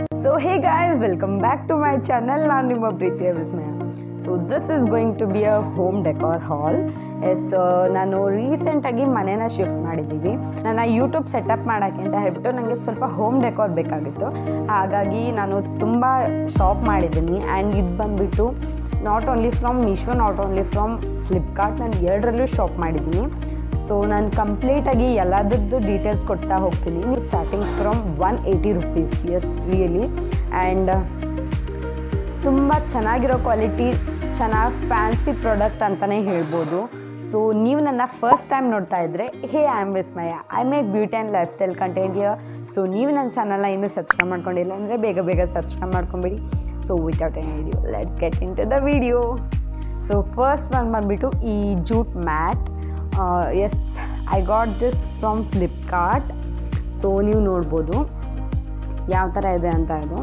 so hey guys welcome back to my channel ನಾನು ನಿಮ್ಮ ಪ್ರೀತಿಯ Vismaya so this is going to be a home decor haul as ನಾನು ರೀಸೆಂಟಾಗಿ ಮನೇನ shift ಮಾಡಿದ್ದೀವಿ ನನ್ನ ಯೂಟ್ಯೂಬ್ ಸೆಟಪ್ ಮಾಡೋಕ್ಕೆ ಅಂತ ಹೇಳ್ಬಿಟ್ಟು ನನಗೆ ಸ್ವಲ್ಪ ಹೋಮ್ ಡೆಕೋರ್ ಬೇಕಾಗಿತ್ತು ಹಾಗಾಗಿ ನಾನು ತುಂಬ ಶಾಪ್ ಮಾಡಿದ್ದೀನಿ ಆ್ಯಂಡ್ ಇದು ಬಂದುಬಿಟ್ಟು not only from Meesho not only from Flipkart ನಾನು ಎರಡರಲ್ಲೂ ಶಾಪ್ ಮಾಡಿದ್ದೀನಿ ಸೊ ನಾನು ಕಂಪ್ಲೀಟಾಗಿ ಎಲ್ಲದರದ್ದು ಡೀಟೇಲ್ಸ್ ಕೊಡ್ತಾ ಹೋಗ್ತೀನಿ ನೀವು starting from one eighty rupees yes really and ತುಂಬ ಚೆನ್ನಾಗಿರೋ ಕ್ವಾಲಿಟಿ ಚೆನ್ನಾಗಿ ಫ್ಯಾನ್ಸಿ ಪ್ರಾಡಕ್ಟ್ ಅಂತಲೇ ಹೇಳ್ಬೋದು ಸೊ ನೀವು ನನ್ನ ಫಸ್ಟ್ ಟೈಮ್ ನೋಡ್ತಾ ಇದ್ದರೆ hey I am Vismaya I make beauty and lifestyle content here so ನೀವು ನನ್ನ ಚಾನಲ್ನ ಇನ್ನೂ ಸಬ್ಸ್ಕ್ರೈಬ್ ಮಾಡ್ಕೊಂಡಿಲ್ಲ ಅಂದರೆ ಬೇಗ ಬೇಗ ಸಬ್ಸ್ಕ್ರೈಬ್ ಮಾಡ್ಕೊಂಬಿಡಿ so without any video let's get into the video so first one ಬಂದುಬಿಟ್ಟು ಈ jute mat as I got this from Flipkart so ನೀವು ನೋಡ್ಬೋದು ಯಾವ ಥರ ಇದೆ ಅಂತ ಇದು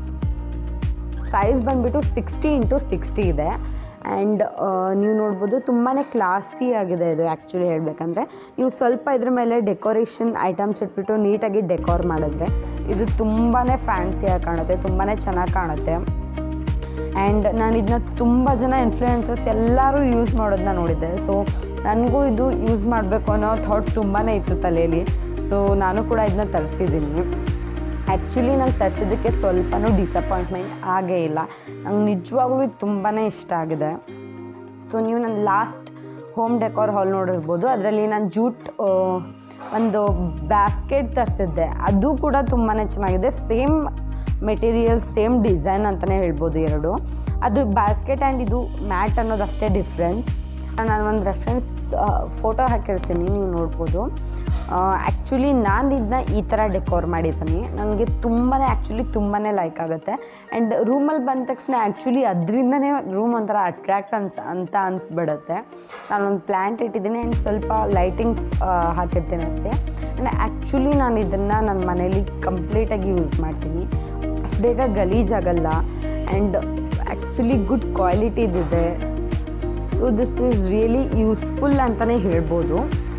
ಸೈಜ್ ಬಂದುಬಿಟ್ಟು ಸಿಕ್ಸ್ಟಿ ಇಂಟು ಸಿಕ್ಸ್ಟಿ ಇದೆ ಆ್ಯಂಡ್ ನೀವು ನೋಡ್ಬೋದು ತುಂಬಾ ಕ್ಲಾಸಿ ಆಗಿದೆ ಇದು ಆ್ಯಕ್ಚುಲಿ ಹೇಳಬೇಕಂದ್ರೆ ನೀವು ಸ್ವಲ್ಪ ಇದ್ರ ಮೇಲೆ ಡೆಕೋರೇಷನ್ ಐಟಮ್ಸ್ ಇಟ್ಬಿಟ್ಟು ನೀಟಾಗಿ ಡೆಕೋರ್ ಮಾಡಿದ್ರೆ ಇದು ತುಂಬಾ ಫ್ಯಾನ್ಸಿಯಾಗಿ ಕಾಣುತ್ತೆ ತುಂಬಾ ಚೆನ್ನಾಗಿ ಕಾಣುತ್ತೆ ಆ್ಯಂಡ್ ನಾನು ಇದನ್ನ ತುಂಬ ಜನ ಇನ್ಫ್ಲೂಯೆನ್ಸಸ್ ಎಲ್ಲರೂ ಯೂಸ್ ಮಾಡೋದನ್ನ ನೋಡಿದ್ದೆ ಸೊ ನನಗೂ ಇದು ಯೂಸ್ ಮಾಡಬೇಕು ಅನ್ನೋ ಥಾಟ್ ತುಂಬಾ ಇತ್ತು ತಲೆಯಲ್ಲಿ ಸೊ ನಾನು ಕೂಡ ಇದನ್ನ ತರಿಸಿದ್ದೀನಿ ಆ್ಯಕ್ಚುಲಿ ನಂಗೆ ತರಿಸಿದ್ದಕ್ಕೆ ಸ್ವಲ್ಪನೂ ಡಿಸಪಾಯಿಂಟ್ಮೆಂಟ್ ಆಗೇ ಇಲ್ಲ ನಂಗೆ ನಿಜವಾಗ್ಲೂ ಇದು ತುಂಬಾ ಇಷ್ಟ ಆಗಿದೆ ಸೊ ನೀವು ನನ್ನ ಲಾಸ್ಟ್ ಹೋಮ್ ಡೆಕೋರ್ ಹಾಲ್ ನೋಡಿರ್ಬೋದು ಅದರಲ್ಲಿ ನಾನು ಜೂಟ್ ಆ, ಒಂದು ಬ್ಯಾಸ್ಕೆಟ್ ತರಿಸಿದ್ದೆ ಅದು ಕೂಡ ತುಂಬಾ ಚೆನ್ನಾಗಿದೆ ಸೇಮ್ ಮೆಟೀರಿಯಲ್ ಸೇಮ್ ಡಿಸೈನ್ ಅಂತಲೇ ಹೇಳ್ಬೋದು ಎರಡು ಅದು ಬ್ಯಾಸ್ಕೆಟ್ ಆ್ಯಂಡ್ ಇದು ಮ್ಯಾಟ್ ಅನ್ನೋದು ಅಷ್ಟೇ ಡಿಫ್ರೆನ್ಸ್ ನಾನು ಒಂದು ರೆಫರೆನ್ಸ್ ಫೋಟೋ ಹಾಕಿರ್ತೀನಿ ನೀವು ನೋಡ್ಬೋದು ಆ್ಯಕ್ಚುಲಿ ನಾನು ಇದನ್ನ ಈ ಥರ ಡೆಕೋರ್ ಮಾಡಿದ್ದೀನಿ ನನಗೆ ತುಂಬಾ ಆ್ಯಕ್ಚುಲಿ ತುಂಬಾ ಲೈಕ್ ಆಗುತ್ತೆ ಆ್ಯಂಡ್ ರೂಮಲ್ಲಿ ಬಂದ ತಕ್ಷಣ ಆ್ಯಕ್ಚುಲಿ ಅದರಿಂದನೇ ರೂಮ್ ಒಂಥರ ಅಟ್ರ್ಯಾಕ್ಟ್ ಅನ್ಸ್ ಅಂತ ಅನಿಸ್ಬಿಡುತ್ತೆ ನಾನೊಂದು ಪ್ಲ್ಯಾಂಟ್ ಇಟ್ಟಿದ್ದೀನಿ ಆ್ಯಂಡ್ ಸ್ವಲ್ಪ ಲೈಟಿಂಗ್ಸ್ ಹಾಕಿರ್ತೀನಿ ಅಷ್ಟೇ ಆ್ಯಂಡ್ ಆ್ಯಕ್ಚುಲಿ ನಾನು ಇದನ್ನು ನನ್ನ ಮನೇಲಿ ಕಂಪ್ಲೀಟಾಗಿ ಯೂಸ್ ಮಾಡ್ತೀನಿ ಅಷ್ಟು ಬೇಗ ಗಲೀಜಾಗಲ್ಲ ಆ್ಯಂಡ್ ಆ್ಯಕ್ಚುಲಿ ಗುಡ್ ಕ್ವಾಲಿಟಿದಿದೆ so this is really useful ಅಂತಲೇ ಹೇಳ್ಬೋದು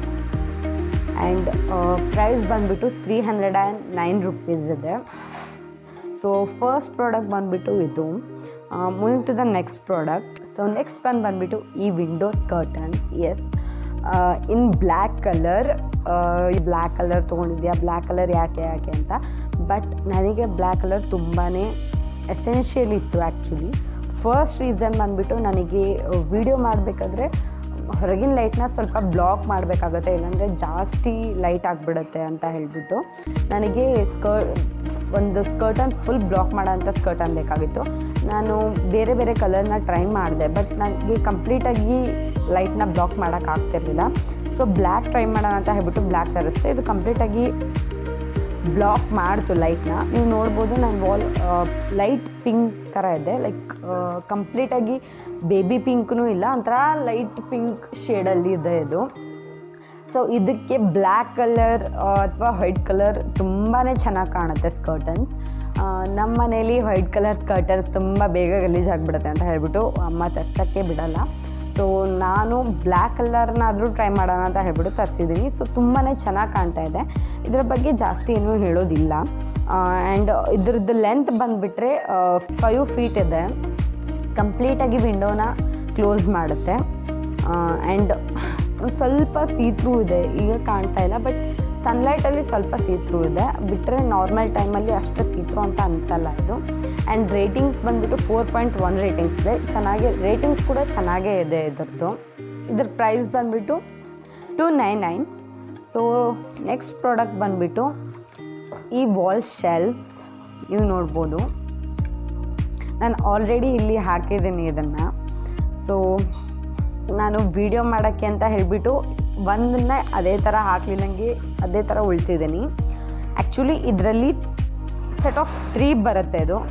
ಆ್ಯಂಡ್ ಪ್ರೈಸ್ ಬಂದುಬಿಟ್ಟು three hundred and nine rupees ಇದೆ ಸೊ ಫಸ್ಟ್ ಪ್ರಾಡಕ್ಟ್ ಬಂದುಬಿಟ್ಟು ಇದು moving to the next product so next one ಬಂದುಬಿಟ್ಟು ಈ windows curtains as in black colour ಈ ಬ್ಲ್ಯಾಕ್ ಕಲರ್ ತೊಗೊಂಡಿದ್ಯಾ ಬ್ಲ್ಯಾಕ್ ಕಲರ್ ಯಾಕೆ ಯಾಕೆ ಅಂತ ಬಟ್ ನನಗೆ ಬ್ಲ್ಯಾಕ್ ಕಲರ್ ತುಂಬಾ ಎಸೆನ್ಷಿಯಲ್ ಇತ್ತು ಆ್ಯಕ್ಚುಲಿ ಫಸ್ಟ್ ರೀಸನ್ ಬಂದುಬಿಟ್ಟು ನನಗೆ ವಿಡಿಯೋ ಮಾಡಬೇಕಾದ್ರೆ ಹೊರಗಿನ ಲೈಟ್ನ ಸ್ವಲ್ಪ ಬ್ಲಾಕ್ ಮಾಡಬೇಕಾಗತ್ತೆ ಇಲ್ಲಾಂದರೆ ಜಾಸ್ತಿ ಲೈಟ್ ಆಗಿಬಿಡುತ್ತೆ ಅಂತ ಹೇಳಿಬಿಟ್ಟು ನನಗೆ ಸ್ಕರ್ಟ್ ಒಂದು ಸ್ಕರ್ಟನ್ನು ಫುಲ್ ಬ್ಲಾಕ್ ಮಾಡೋಂಥ ಸ್ಕರ್ಟನ್ ಬೇಕಾಗಿತ್ತು ನಾನು ಬೇರೆ ಬೇರೆ ಕಲರ್ನ ಟ್ರೈ ಮಾಡಿದೆ ಬಟ್ ನನಗೆ ಕಂಪ್ಲೀಟಾಗಿ ಲೈಟ್ನ ಬ್ಲಾಕ್ ಮಾಡೋಕ್ಕಾಗ್ತಿರ್ಲಿಲ್ಲ ಸೊ ಬ್ಲ್ಯಾಕ್ ಟ್ರೈ ಮಾಡೋಣ ಅಂತ ಹೇಳ್ಬಿಟ್ಟು ಬ್ಲ್ಯಾಕ್ ತರಿಸ್ದೆ ಇದು ಕಂಪ್ಲೀಟಾಗಿ ಬ್ಲಾಕ್ ಮಾಡ್ತು ಲೈಟ್ನ ನೀವು ನೋಡ್ಬೋದು ನನ್ನ ವಾಲ್ ಲೈಟ್ ಪಿಂಕ್ ಥರ ಇದೆ ಲೈಕ್ ಕಂಪ್ಲೀಟಾಗಿ ಬೇಬಿ ಪಿಂಕ್ನೂ ಇಲ್ಲ ಒಂಥರ ಲೈಟ್ ಪಿಂಕ್ ಶೇಡಲ್ಲಿ ಇದೆ ಇದು ಸೊ ಇದಕ್ಕೆ ಬ್ಲ್ಯಾಕ್ ಕಲರ್ ಅಥವಾ ವೈಟ್ ಕಲರ್ ತುಂಬಾ ಚೆನ್ನಾಗಿ ಕಾಣುತ್ತೆ ಸ್ಕರ್ಟನ್ಸ್ ನಮ್ಮ ಮನೇಲಿ ವೈಟ್ ಕಲರ್ ಸ್ಕರ್ಟನ್ಸ್ ತುಂಬ ಬೇಗ ಗಲೀಜಾಗ್ಬಿಡುತ್ತೆ ಅಂತ ಹೇಳ್ಬಿಟ್ಟು ಅಮ್ಮ ತರ್ಸೋಕ್ಕೆ ಬಿಡಲ್ಲ ಸೊ ನಾನು ಬ್ಲ್ಯಾಕ್ ಕಲರ್ನಾದರೂ ಟ್ರೈ ಮಾಡೋಣ ಅಂತ ಹೇಳ್ಬಿಟ್ಟು ತರಿಸಿದ್ದೀನಿ ಸೊ ತುಂಬಾ ಚೆನ್ನಾಗಿ ಕಾಣ್ತಾ ಇದೆ ಇದರ ಬಗ್ಗೆ ಜಾಸ್ತಿ ಏನೂ ಹೇಳೋದಿಲ್ಲ ಆ್ಯಂಡ್ ಇದ್ರದ್ದು ಲೆಂತ್ ಬಂದುಬಿಟ್ರೆ ಫೈವ್ ಫೀಟ್ ಇದೆ ಕಂಪ್ಲೀಟಾಗಿ ವಿಂಡೋನ ಕ್ಲೋಸ್ ಮಾಡುತ್ತೆ ಆ್ಯಂಡ್ ಸ್ವಲ್ಪ ಸೀತ್ರೂ ಇದೆ ಈಗ ಕಾಣ್ತಾ ಇಲ್ಲ ಬಟ್ ಸನ್ಲೈಟಲ್ಲಿ ಸ್ವಲ್ಪ ಸೀತ್ರೂ ಇದೆ ಬಿಟ್ಟರೆ ನಾರ್ಮಲ್ ಟೈಮಲ್ಲಿ ಅಷ್ಟು ಸೀತ್ರೂ ಅಂತ ಅನಿಸಲ್ಲ ಇದು ಆ್ಯಂಡ್ ರೇಟಿಂಗ್ಸ್ ಬಂದುಬಿಟ್ಟು ಫೋರ್ ಪಾಯಿಂಟ್ ಒನ್ ರೇಟಿಂಗ್ಸ್ ಇದೆ ಚೆನ್ನಾಗಿ ರೇಟಿಂಗ್ಸ್ ಕೂಡ ಚೆನ್ನಾಗೇ ಇದೆ ಇದರದ್ದು ಇದ್ರ ಪ್ರೈಸ್ ಬಂದುಬಿಟ್ಟು two nine nine so next product ಬಂದುಬಿಟ್ಟು ಈ ವಾಲ್ ಶೆಲ್ಫ್ಸ್ ನೀವು ನೋಡ್ಬೋದು ನಾನು ಆಲ್ರೆಡಿ ಇಲ್ಲಿ ಹಾಕಿದ್ದೀನಿ ಇದನ್ನು ಸೊ ನಾನು ವಿಡಿಯೋ ಮಾಡೋಕ್ಕೆ ಅಂತ ಹೇಳಿಬಿಟ್ಟು ಒಂದನ್ನ ಅದೇ ಥರ ಹಾಕ್ಲಿಲ್ಲಂಗೆ ಅದೇ ಥರ ಉಳಿಸಿದ್ದೀನಿ ಆ್ಯಕ್ಚುಲಿ ಇದರಲ್ಲಿ ಸೆಟ್ ಆಫ್ ತ್ರೀ ಬರುತ್ತೆ ಇದು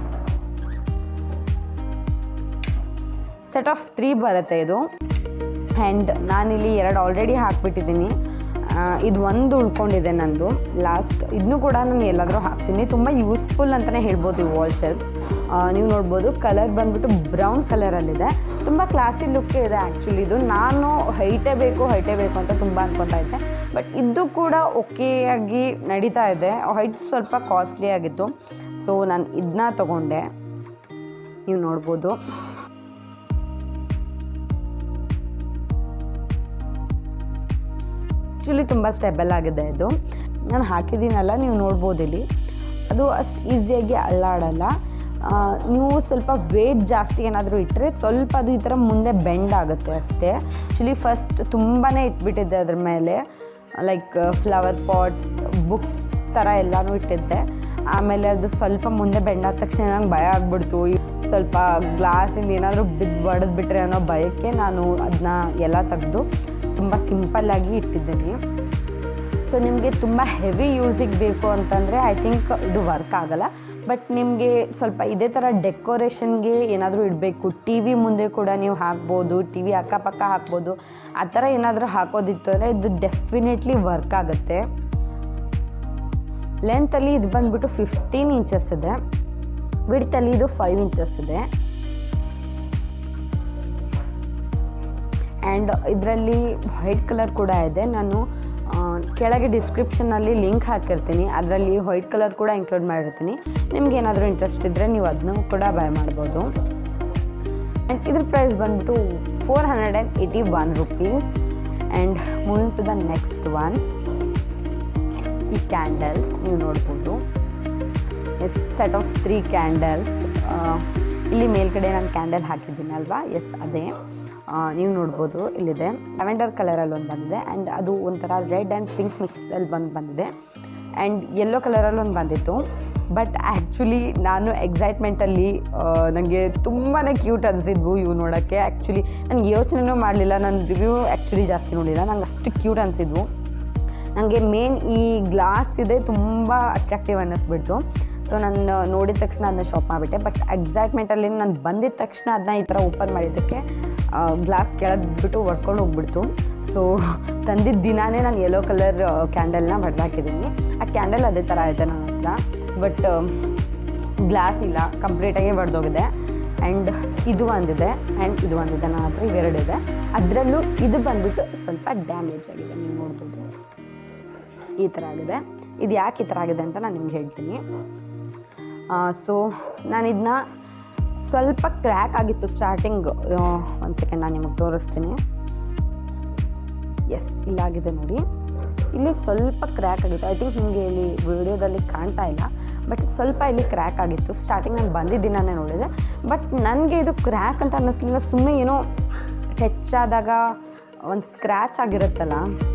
ಸೆಟ್ ಆಫ್ ತ್ರೀ ಬರುತ್ತೆ ಇದು ಆ್ಯಂಡ್ ನಾನಿಲ್ಲಿ ಎರಡು ಆಲ್ರೆಡಿ ಹಾಕ್ಬಿಟ್ಟಿದ್ದೀನಿ ಇದು ಒಂದು ಉಳ್ಕೊಂಡಿದೆ ನಂದು ಲಾಸ್ಟ್ ಇದನ್ನು ಕೂಡ ನಾನು ಎಲ್ಲಾದರೂ ಹಾಕ್ತೀನಿ ತುಂಬ ಯೂಸ್ಫುಲ್ ಅಂತಲೇ ಹೇಳ್ಬೋದು ಈ ವಾಲ್ ಶೆಲ್ಫ್ಸ್ ನೀವು ನೋಡ್ಬೋದು ಕಲರ್ ಬಂದುಬಿಟ್ಟು ಬ್ರೌನ್ ಕಲರಲ್ಲಿದೆ ತುಂಬ ಕ್ಲಾಸಿ ಲುಕ್ಕೇ ಇದೆ ಆ್ಯಕ್ಚುಲಿ ಇದು ನಾನು ಹೈಟೇ ಬೇಕು ಹೈಟೇ ಬೇಕು ಅಂತ ತುಂಬ ಅನ್ಕೊತಾ ಇದ್ದೆ ಬಟ್ ಇದು ಕೂಡ ಓಕೆ ಆಗಿ ನಡೀತಾ ಇದೆ ವೈಟ್ ಸ್ವಲ್ಪ ಕಾಸ್ಟ್ಲಿ ಆಗಿತ್ತು ಸೊ ನಾನು ಇದನ್ನ ತೊಗೊಂಡೆ ನೀವು ನೋಡ್ಬೋದು ಆ್ಯಕ್ಚುಲಿ ತುಂಬ ಸ್ಟೆಬಲ್ ಆಗಿದೆ ಇದು ನಾನು ಹಾಕಿದ್ದೀನಲ್ಲ ನೀವು ನೋಡ್ಬೋದು ಇಲ್ಲಿ ಅದು ಅಷ್ಟು ಈಸಿಯಾಗಿ ಅಳ್ಳಾಡಲ್ಲ ಆ, ನೀವು ಸ್ವಲ್ಪ ವೇಟ್ ಜಾಸ್ತಿ ಏನಾದರೂ ಇಟ್ಟರೆ ಸ್ವಲ್ಪ ಅದು ಈ ಥರ ಮುಂದೆ ಬೆಂಡ್ ಆಗುತ್ತೆ ಅಷ್ಟೇ ಆ್ಯಕ್ಚುಲಿ ಫಸ್ಟ್ ತುಂಬಾ ಇಟ್ಬಿಟ್ಟಿದ್ದೆ ಅದ್ರ ಮೇಲೆ ಲೈಕ್ ಫ್ಲವರ್ ಪಾಟ್ಸ್ ಬುಕ್ಸ್ ಥರ ಎಲ್ಲನೂ ಇಟ್ಟಿದ್ದೆ ಆಮೇಲೆ ಅದು ಸ್ವಲ್ಪ ಮುಂದೆ ಬೆಂಡ್ ಆದ ತಕ್ಷಣ ನಂಗೆ ಭಯ ಆಗ್ಬಿಡ್ತು ಈ ಸ್ವಲ್ಪ ಗ್ಲಾಸಿಂದ ಏನಾದರೂ ಬಿದ್ದು ಹೊಡೆದ್ಬಿಟ್ರೆ ಅನ್ನೋ ಭಯಕ್ಕೆ ನಾನು ಅದನ್ನ ಎಲ್ಲ ತೆಗೆದು ತುಂಬ ಸಿಂಪಲ್ಲಾಗಿ ಇಟ್ಟಿದ್ದೀನಿ ಸೊ ನಿಮಗೆ ತುಂಬ ಹೆವಿ ಯೂಸಿಗೆ ಬೇಕು ಅಂತಂದರೆ ಐ ಥಿಂಕ್ ಇದು ವರ್ಕ್ ಆಗಲ್ಲ ಬಟ್ ನಿಮಗೆ ಸ್ವಲ್ಪ ಇದೇ ಥರ ಡೆಕೋರೇಷನ್ಗೆ ಏನಾದರೂ ಇಡಬೇಕು ಟಿ ವಿ ಮುಂದೆ ಕೂಡ ನೀವು ಹಾಕ್ಬೋದು ಟಿ ವಿ ಅಕ್ಕಪಕ್ಕ ಹಾಕ್ಬೋದು ಆ ಥರ ಏನಾದರೂ ಹಾಕೋದಿತ್ತು ಅಂದರೆ ಇದು ಡೆಫಿನೆಟ್ಲಿ ವರ್ಕ್ ಆಗುತ್ತೆ ಲೆಂತಲ್ಲಿ ಇದು ಬಂದುಬಿಟ್ಟು ಫಿಫ್ಟೀನ್ ಇಂಚಸ್ ಇದೆ ವಿಡ್ತಲ್ಲಿ ಇದು ಫೈವ್ ಇಂಚಸ್ ಇದೆ ಆ್ಯಂಡ್ ಇದರಲ್ಲಿ ವೈಟ್ ಕಲರ್ ಕೂಡ ಇದೆ ನಾನು ಆ, ಕೆಳಗೆ ಡಿಸ್ಕ್ರಿಪ್ಷನಲ್ಲಿ ಲಿಂಕ್ ಹಾಕಿರ್ತೀನಿ ಅದರಲ್ಲಿ ವೈಟ್ ಕಲರ್ ಕೂಡ ಇನ್ಕ್ಲೂಡ್ ಮಾಡಿರ್ತೀನಿ ನಿಮ್ಗೆ ಏನಾದರೂ ಇಂಟ್ರೆಸ್ಟ್ ಇದ್ದರೆ ನೀವು ಅದನ್ನು ಕೂಡ ಬೈ ಮಾಡ್ಬೋದು ಆ್ಯಂಡ್ ಇದ್ರ ಪ್ರೈಸ್ ಬಂದ್ಬಿಟ್ಟು four hundred and eighty one rupees and moving to the next one ಈ ಕ್ಯಾಂಡಲ್ಸ್ ನೀವು ನೋಡ್ಬೋದು as set of three candles ಇಲ್ಲಿ ಮೇಲ್ಗಡೆ ನಾನು ಕ್ಯಾಂಡಲ್ ಹಾಕಿದ್ದೀನಿ ಅಲ್ವಾ ಎಸ್ ಅದೇ ಆ, ನೀವು ನೋಡ್ಬೋದು ಇಲ್ಲಿದೆ ಲ್ಯಾವೆಂಡರ್ ಕಲರಲ್ಲಿ ಒಂದು ಬಂದಿದೆ ಆ್ಯಂಡ್ ಅದು ಒಂಥರ ರೆಡ್ ಆ್ಯಂಡ್ ಪಿಂಕ್ ಮಿಕ್ಸಲ್ಲಿ ಬಂದು ಬಂದಿದೆ ಆ್ಯಂಡ್ ಯೆಲ್ಲೋ ಕಲರಲ್ಲಿ ಒಂದು ಬಂದಿತ್ತು ಬಟ್ ಆ್ಯಕ್ಚುಲಿ ನಾನು ಎಕ್ಸೈಟ್ಮೆಂಟಲ್ಲಿ ನನಗೆ ತುಂಬಾ ಕ್ಯೂಟ್ ಅನಿಸಿದ್ವು ಇವು ನೋಡೋಕ್ಕೆ ಆ್ಯಕ್ಚುಲಿ ನನಗೆ ಯೋಚನೆನೂ ಮಾಡಲಿಲ್ಲ ನಾನು ರಿವ್ಯೂ ಆ್ಯಕ್ಚುಲಿ ಜಾಸ್ತಿ ನೋಡಿಲ್ಲ ನಂಗೆ ಅಷ್ಟು ಕ್ಯೂಟ್ ಅನಿಸಿದ್ವು ನನಗೆ ಮೇನ್ ಈ ಗ್ಲಾಸ್ ಇದೆ ತುಂಬ ಅಟ್ರಾಕ್ಟಿವ್ ಅನ್ನಿಸ್ಬಿಡ್ತು ಸೊ ನಾನು ನೋಡಿದ ತಕ್ಷಣ ಅದನ್ನ ಶಾಪ್ ಮಾಡಿಬಿಟ್ಟೆ ಬಟ್ ಎಕ್ಸೈಟ್ಮೆಂಟಲ್ಲಿ ನಾನು ಬಂದಿದ ತಕ್ಷಣ ಅದನ್ನ ಈ ಥರ ಓಪನ್ ಮಾಡಿದ್ದಕ್ಕೆ ಗ್ಲಾಸ್ ಕೆಳಗ್ಬಿಟ್ಟು ಹೊಡ್ಕೊಂಡು ಹೋಗ್ಬಿಡ್ತು ಸೊ ತಂದಿದ್ದ ದಿನಾನೇ ನಾನು ಯೆಲ್ಲೋ ಕಲರ್ ಕ್ಯಾಂಡಲ್ನ ಹೊಡೆದಾಕಿದ್ದೀನಿ ಆ ಕ್ಯಾಂಡಲ್ ಅದೇ ಥರ ಇದೆ ನನ್ನ ಹತ್ರ ಬಟ್ ಗ್ಲಾಸ್ ಇಲ್ಲ ಕಂಪ್ಲೀಟಾಗಿ ಹೊಡೆದೋಗಿದೆ ಆ್ಯಂಡ್ ಇದು ಒಂದಿದೆ ಆ್ಯಂಡ್ ಇದು ಒಂದಿದೆ ನನ್ನ ಹತ್ರ ಇವೆರಡಿದೆ ಅದರಲ್ಲೂ ಇದು ಬಂದ್ಬಿಟ್ಟು ಸ್ವಲ್ಪ ಡ್ಯಾಮೇಜ್ ಆಗಿದೆ ನೀವು ನೋಡ್ಬೋದು ಈ ಥರ ಆಗಿದೆ ಇದು ಯಾಕೆ ಈ ಥರ ಆಗಿದೆ ಅಂತ ನಾನು ನಿಮ್ಗೆ ಹೇಳ್ತೀನಿ ಸೊ ನಾನು ಇದನ್ನ ಸ್ವಲ್ಪ ಕ್ರ್ಯಾಕ್ ಆಗಿತ್ತು ಸ್ಟಾರ್ಟಿಂಗ್ ಒಂದು ಸೆಕೆಂಡ್ ನಾನು ನಿಮಗೆ ತೋರಿಸ್ತೀನಿ ಎಸ್ ಇಲ್ಲಾಗಿದೆ ನೋಡಿ ಇಲ್ಲಿ ಸ್ವಲ್ಪ ಕ್ರ್ಯಾಕ್ ಆಗಿತ್ತು ಐ ಥಿಂಕ್ ನಿಮಗೆ ಇಲ್ಲಿ ವಿಡಿಯೋದಲ್ಲಿ ಕಾಣ್ತಾ ಇಲ್ಲ ಬಟ್ ಸ್ವಲ್ಪ ಇಲ್ಲಿ ಕ್ರ್ಯಾಕ್ ಆಗಿತ್ತು ಸ್ಟಾರ್ಟಿಂಗ್ ನಾನು ಬಂದಿದ್ದೀನೇ ನೋಡಿದೆ ಬಟ್ ನನಗೆ ಇದು ಕ್ರ್ಯಾಕ್ ಅಂತ ಅನ್ನಿಸ್ಲಿಲ್ಲ ಸುಮ್ಮನೆ ಏನೋ ಹೆಚ್ಚಾದಾಗ ಒಂದು ಸ್ಕ್ರ್ಯಾಚ್ ಆಗಿರುತ್ತಲ್ಲ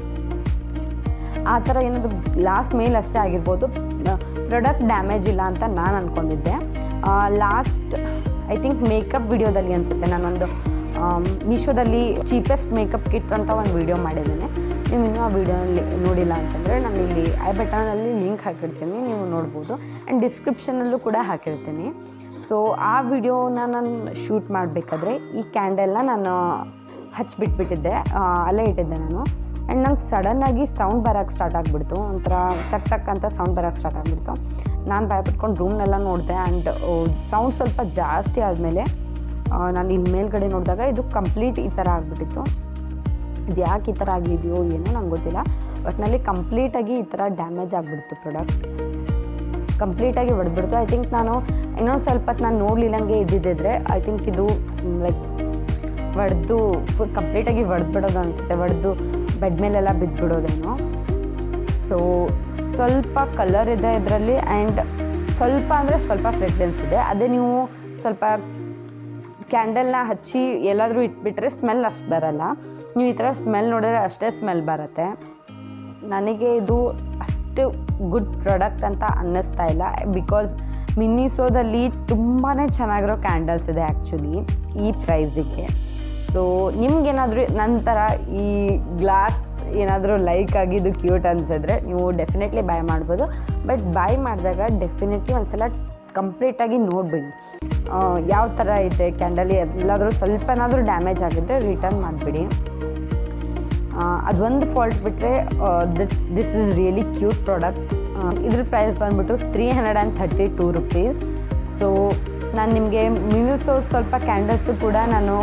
ಆ ಥರ ಏನಾದರೂ ಗ್ಲಾಸ್ ಮೇಲೆ ಅಷ್ಟೇ ಆಗಿರ್ಬೋದು ಪ್ರಾಡಕ್ಟ್ ಡ್ಯಾಮೇಜ್ ಇಲ್ಲ ಅಂತ ನಾನು ಅಂದ್ಕೊಂಡಿದ್ದೆ ಲಾಸ್ಟ್ ಐ ಥಿಂಕ್ ಮೇಕಪ್ ವಿಡಿಯೋದಲ್ಲಿ ಅನಿಸುತ್ತೆ ನಾನೊಂದು ಮೀಶೋದಲ್ಲಿ ಚೀಪೆಸ್ಟ್ ಮೇಕಪ್ ಕಿಟ್ ಅಂತ ಒಂದು ವಿಡಿಯೋ ಮಾಡಿದ್ದೇನೆ ನೀವು ಇನ್ನೂ ಆ ವಿಡಿಯೋನಲ್ಲಿ ನೋಡಿಲ್ಲ ಅಂತಂದರೆ ನಾನು ಇಲ್ಲಿ ಐ ಬಟನಲ್ಲಿ ಲಿಂಕ್ ಹಾಕಿರ್ತೀನಿ ನೀವು ನೋಡ್ಬೋದು ಆ್ಯಂಡ್ ಡಿಸ್ಕ್ರಿಪ್ಷನಲ್ಲೂ ಕೂಡ ಹಾಕಿರ್ತೀನಿ ಸೊ ಆ ವಿಡಿಯೋನ ನಾನು ಶೂಟ್ ಮಾಡಬೇಕಾದ್ರೆ ಈ ಕ್ಯಾಂಡಲ್ನ ನಾನು ಹಚ್ಬಿಟ್ಬಿಟ್ಟಿದ್ದೆ ಆ, ಅಲ್ಲೇ ಇಟ್ಟಿದ್ದೆ ನಾನು ಆ್ಯಂಡ್ ನಂಗೆ ಸಡನ್ನಾಗಿ ಸೌಂಡ್ ಬರೋಕ್ಕೆ ಸ್ಟಾರ್ಟ್ ಆಗಿಬಿಡ್ತು ಒಂಥರ ಟಕ್ ಟಕ್ ಅಂತ ಸೌಂಡ್ ಬರೋಕ್ಕೆ ಸ್ಟಾರ್ಟ್ ಆಗಿಬಿಡ್ತು ನಾನು ಭಯಪಟ್ಕೊಂಡು ರೂಮ್ನೆಲ್ಲ ನೋಡಿದೆ ಆ್ಯಂಡ್ ಸೌಂಡ್ ಸ್ವಲ್ಪ ಜಾಸ್ತಿ ಆದಮೇಲೆ ನಾನು ಇಲ್ಲಿ ಮೇಲ್ಗಡೆ ನೋಡಿದಾಗ ಇದು ಕಂಪ್ಲೀಟ್ ಈ ಥರ ಆಗಿಬಿಟ್ಟಿತ್ತು ಇದು ಯಾಕೆ ಈ ಥರ ಆಗಿದೆಯೋ ಏನೋ ನಂಗೆ ಗೊತ್ತಿಲ್ಲ ಒಟ್ಟಿನಲ್ಲಿ ಕಂಪ್ಲೀಟಾಗಿ ಈ ಥರ ಡ್ಯಾಮೇಜ್ ಆಗಿಬಿಡ್ತು ಪ್ರಾಡಕ್ಟ್ ಕಂಪ್ಲೀಟಾಗಿ ಹೊಡೆದ್ಬಿಡ್ತು ಐ ಥಿಂಕ್ ನಾನು ಇನ್ನೊಂದು ಸ್ವಲ್ಪ ಹೊತ್ತು ನಾನು ನೋಡಲಿಲ್ಲಂಗೆ ಇದ್ದಿದ್ದಿದ್ರೆ ಐ ಥಿಂಕ್ ಇದು ಲೈಕ್ ಹೊಡೆದು ಫುಲ್ ಕಂಪ್ಲೀಟಾಗಿ ಹೊಡೆದ್ಬಿಡೋದು ಅನಿಸುತ್ತೆ ಹೊಡೆದು ಬೆಡ್ ಮೇಲೆಲ್ಲ ಬಿದ್ದುಬಿಡೋದೇನೋ ಸೊ ಸ್ವಲ್ಪ ಕಲರ್ ಇದೆ ಇದರಲ್ಲಿ ಆ್ಯಂಡ್ ಸ್ವಲ್ಪ ಅಂದರೆ ಸ್ವಲ್ಪ ಫ್ರೆಗ್ರೆನ್ಸ್ ಇದೆ ಅದೇ ನೀವು ಸ್ವಲ್ಪ ಕ್ಯಾಂಡಲ್ನ ಹಚ್ಚಿ ಎಲ್ಲಾದರೂ ಇಟ್ಬಿಟ್ರೆ ಸ್ಮೆಲ್ ಅಷ್ಟು ಬರಲ್ಲ ನೀವು ಈ ಥರ ಸ್ಮೆಲ್ ನೋಡಿದ್ರೆ ಅಷ್ಟೇ ಸ್ಮೆಲ್ ಬರುತ್ತೆ ನನಗೆ ಇದು ಅಷ್ಟು ಗುಡ್ ಪ್ರಾಡಕ್ಟ್ ಅಂತ ಅನ್ನಿಸ್ತಾ ಇಲ್ಲ ಬಿಕಾಸ್ ಮಿನಿಸೋದಲ್ಲಿ ತುಂಬಾ ಚೆನ್ನಾಗಿರೋ ಕ್ಯಾಂಡಲ್ಸ್ ಇದೆ ಆ್ಯಕ್ಚುಲಿ ಈ ಪ್ರೈಸಿಗೆ ಸೊ ನಿಮ್ಗೇನಾದರೂ ನಂತರ ಈ ಗ್ಲಾಸ್ ಏನಾದರೂ ಲೈಕ್ ಆಗಿದ್ದು ಕ್ಯೂಟ್ ಅನಿಸಿದ್ರೆ ನೀವು ಡೆಫಿನೆಟ್ಲಿ ಬೈ ಮಾಡ್ಬೋದು ಬಟ್ ಬೈ ಮಾಡಿದಾಗ ಡೆಫಿನೆಟ್ಲಿ ಒಂದ್ಸಲ ಕಂಪ್ಲೀಟಾಗಿ ನೋಡಿಬಿಡಿ ಯಾವ ಥರ ಇದೆ ಕ್ಯಾಂಡಲ್ ಎಲ್ಲಾದರೂ ಸ್ವಲ್ಪನಾದರೂ ಡ್ಯಾಮೇಜ್ ಆಗಿದ್ದರೆ ರಿಟರ್ನ್ ಮಾಡಿಬಿಡಿ ಅದೊಂದು ಫಾಲ್ಟ್ ಬಿಟ್ಟರೆ this this is really cute product ಇದ್ರ ಪ್ರೈಸ್ ಬಂದ್ಬಿಟ್ಟು three hundred and thirty two rupees so ನಾನು ನಿಮಗೆ ಮಿನಿಸೋ ಸ್ವಲ್ಪ ಕ್ಯಾಂಡಲ್ಸು ಕೂಡ ನಾನು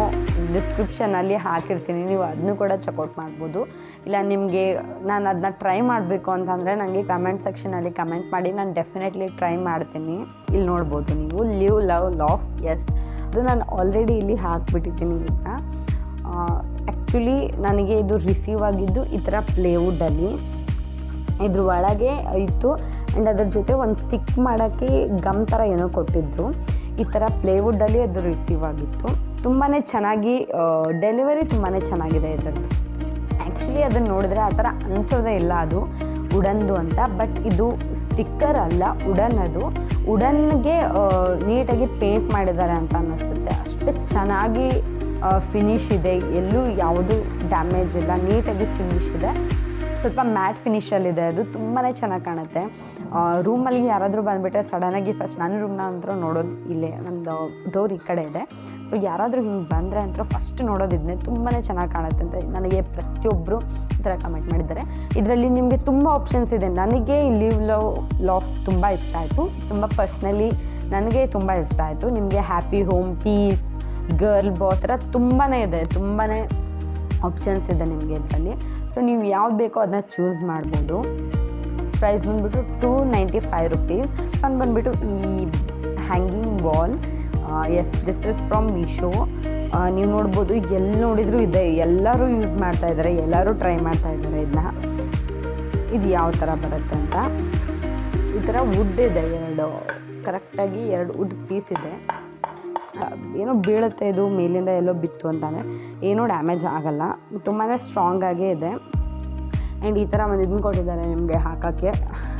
ಡಿಸ್ಕ್ರಿಪ್ಷನಲ್ಲಿ ಹಾಕಿರ್ತೀನಿ ನೀವು ಅದನ್ನು ಕೂಡ ಚೆಕ್ಔಟ್ ಮಾಡ್ಬೋದು ಇಲ್ಲ ನಿಮಗೆ ನಾನು ಅದನ್ನ ಟ್ರೈ ಮಾಡಬೇಕು ಅಂತಂದರೆ ನನಗೆ ಕಮೆಂಟ್ ಸೆಕ್ಷನಲ್ಲಿ ಕಮೆಂಟ್ ಮಾಡಿ ನಾನು ಡೆಫಿನೆಟ್ಲಿ ಟ್ರೈ ಮಾಡ್ತೀನಿ ಇಲ್ಲಿ ನೋಡ್ಬೋದು ನೀವು ಲಿವ್ ಲವ್ ಲಾಫ್ ಎಸ್ ಅದು ನಾನು ಆಲ್ರೆಡಿ ಇಲ್ಲಿ ಹಾಕ್ಬಿಟ್ಟಿದ್ದೀನಿ ಇದನ್ನ ಆ್ಯಕ್ಚುಲಿ ನನಗೆ ಇದು ರಿಸೀವ್ ಆಗಿದ್ದು ಈ ಥರ ಪ್ಲೇವುಡ್ಡಲ್ಲಿ ಇದ್ರ ಒಳಗೆ ಇತ್ತು ಆ್ಯಂಡ್ ಅದ್ರ ಜೊತೆ ಒಂದು ಸ್ಟಿಕ್ ಮಾಡೋಕ್ಕೆ ಗಮ್ ಥರ ಏನೋ ಕೊಟ್ಟಿದ್ರು ಈ ಥರ ಪ್ಲೇವುಡ್ಡಲ್ಲಿ ಅದು ರಿಸೀವ್ ಆಗಿತ್ತು ತುಂಬಾ ಚೆನ್ನಾಗಿ ಡೆಲಿವರಿ ತುಂಬಾ ಚೆನ್ನಾಗಿದೆ ಇದರದ್ದು ಆ್ಯಕ್ಚುಲಿ ಅದನ್ನು ನೋಡಿದ್ರೆ ಆ ಥರ ಅನಿಸೋದೇ ಇಲ್ಲ ಅದು ಉಡನ್ದು ಅಂತ ಬಟ್ ಇದು ಸ್ಟಿಕ್ಕರ್ ಅಲ್ಲ ಉಡನ್ ಅದು ಉಡನ್ಗೆ ನೀಟಾಗಿ ಪೇಂಟ್ ಮಾಡಿದ್ದಾರೆ ಅಂತ ಅನ್ನಿಸುತ್ತೆ ಅಷ್ಟು ಚೆನ್ನಾಗಿ ಫಿನಿಶ್ ಇದೆ ಎಲ್ಲೂ ಯಾವುದು ಡ್ಯಾಮೇಜ್ ಇಲ್ಲ ನೀಟಾಗಿ ಫಿನಿಶ್ ಇದೆ ಸ್ವಲ್ಪ ಮ್ಯಾಟ್ ಫಿನಿಷಲ್ಲಿದೆ ಅದು ತುಂಬಾ ಚೆನ್ನಾಗಿ ಕಾಣುತ್ತೆ ರೂಮಲ್ಲಿ ಯಾರಾದರೂ ಬಂದುಬಿಟ್ರೆ ಸಡನ್ನಾಗಿ ಫಸ್ಟ್ ನನ್ನ ರೂಮ್ನ ಅಂತೂ ನೋಡೋದು ಇಲ್ಲೇ ನಮ್ಮದು ಡೋರ್ ಈ ಕಡೆ ಇದೆ ಸೊ ಯಾರಾದರೂ ಹಿಂಗೆ ಬಂದರೆ ಅಂತೂ ಫಸ್ಟ್ ನೋಡೋದಿದ್ನೆ ತುಂಬಾ ಚೆನ್ನಾಗಿ ಕಾಣುತ್ತೆ ಅಂತ ನನಗೆ ಪ್ರತಿಯೊಬ್ಬರು ಈ ಥರ ಕಮೆಂಟ್ ಮಾಡಿದ್ದಾರೆ ಇದರಲ್ಲಿ ನಿಮಗೆ ತುಂಬ ಆಪ್ಷನ್ಸ್ ಇದೆ ನನಗೆ ಲಿವ್ ಲವ್ ಲಾಫ್ ತುಂಬ ಇಷ್ಟ ಆಯಿತು ತುಂಬ ಪರ್ಸ್ನಲಿ ನನಗೆ ತುಂಬ ಇಷ್ಟ ಆಯಿತು ನಿಮಗೆ happy home piece girl boss ಥರ ತುಂಬಾ ಇದೆ ತುಂಬಾ ಆಪ್ಷನ್ಸ್ ಇದೆ ನಿಮಗೆ ಇದರಲ್ಲಿ ಸೊ ನೀವು ಯಾವ್ದು ಬೇಕೋ ಅದನ್ನ ಚೂಸ್ ಮಾಡ್ಬೋದು ಪ್ರೈಸ್ ಬಂದುಬಿಟ್ಟು two ninety five rupees next one ಬಂದುಬಿಟ್ಟು ಈ hanging wall as this is from Meesho ನೀವು ನೋಡ್ಬೋದು ಎಲ್ಲಿ ನೋಡಿದರೂ ಇದೆ ಎಲ್ಲರೂ ಯೂಸ್ ಮಾಡ್ತಾ ಇದ್ದಾರೆ ಎಲ್ಲರೂ ಟ್ರೈ ಮಾಡ್ತಾ ಇದ್ದಾರೆ ಇದನ್ನ ಇದು ಯಾವ ಥರ ಬರುತ್ತೆ ಅಂತ ಈ ಥರ ವುಡ್ ಇದೆ ಎರಡು ಕರೆಕ್ಟಾಗಿ ಎರಡು ವುಡ್ ಪೀಸ್ ಇದೆ ಏನೋ ಬೀಳುತ್ತೆ ಇದು ಮೇಲಿಂದ ಎಲ್ಲೋ ಬಿತ್ತು ಅಂತಾನೆ ಏನೂ ಡ್ಯಾಮೇಜ್ ಆಗಲ್ಲ ತುಂಬಾ ಸ್ಟ್ರಾಂಗ್ ಆಗೇ ಇದೆ ಆ್ಯಂಡ್ ಈ ಥರ ಒಂದು ಇದನ್ನ ಕೊಟ್ಟಿದ್ದಾರೆ ನಿಮಗೆ ಹಾಕೋಕ್ಕೆ